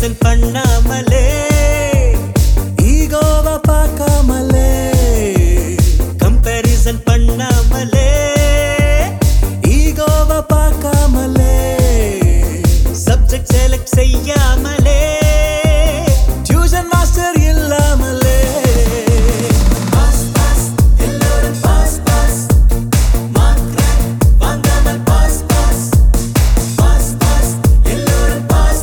comparison பண்ணாமலே ஈகோவ பார்க்காமலே கம்பேரிசன் பண்ணாமலே ஈகோவ பார்க்காமலே சப்ஜெக்ட் செலக்ட் செய்யாமலே டியூஷன் மாஸ்டர் இல்லாமலே பாஸ் பாஸ் எல்லோரும் பாஸ் பாஸ் மார்க் ரேங்க் வாங்காமல் பாஸ் பாஸ் பாஸ் பாஸ் எல்லோரும் பாஸ்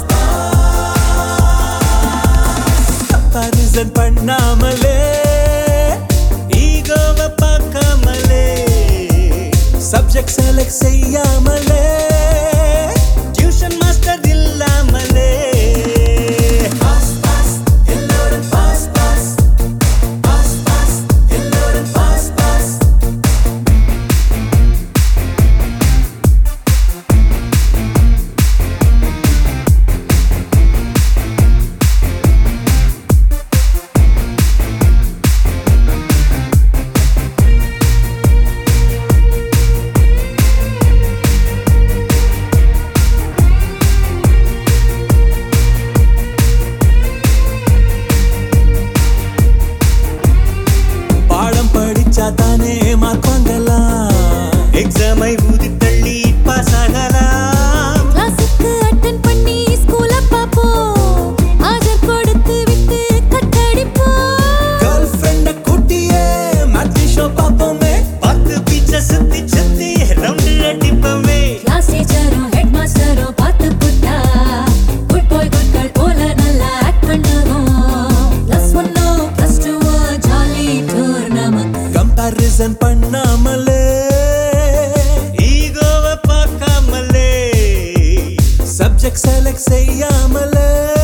கம்பாரிசன் பண்ணாமலே ஈகோவை பார்க்காமலே சப்ஜெக்ட் செலக்ட் செய்யாமலே டியூஷன் மாஸ்டர் இல்லாமலே பாஸ் பாஸ் எல்லோரும் பாஸ் பாஸ் பாஸ் பாஸ் எல்லோரும் பாஸ் பாஸ் பாடம் படிச்சா தானே மார்க் வாங்கலாம் எக்ஸாமை ஊதி தள்ளி பாஸ் ஆகலாம் கிளாஸுக்கு அட்டெண்ட் பண்ணி ஸ்கூல பாப்போம் ஆஜர் கொடுத்து விட்டு கட்டடிப்போம் கேர்ள் ஃப்ரெண்ட கூட்டியே மேட்னி ஷோ பார்ப்போமே பார்த்து பீச்ச சுத்தி சுத்தி ரவுண்டு அடிப்பவே கிளாஸ் டீச்சரும் ஹெட் மாஸ்டரும் பார்த்து புட்டா குட் பாய் குட் கேர்ள் போல நல்லா ஆக்ட் பண்ணுவோம் பிளஸ் ஒன்னோ பிளஸ் டூவோ ஜாலி டூர் நமக்கு கம்பாரிசன் பண்ணாமலே ஈகோவை பார்க்காமலே சப்ஜெக்ட் செலக்ட் செய்யாமலே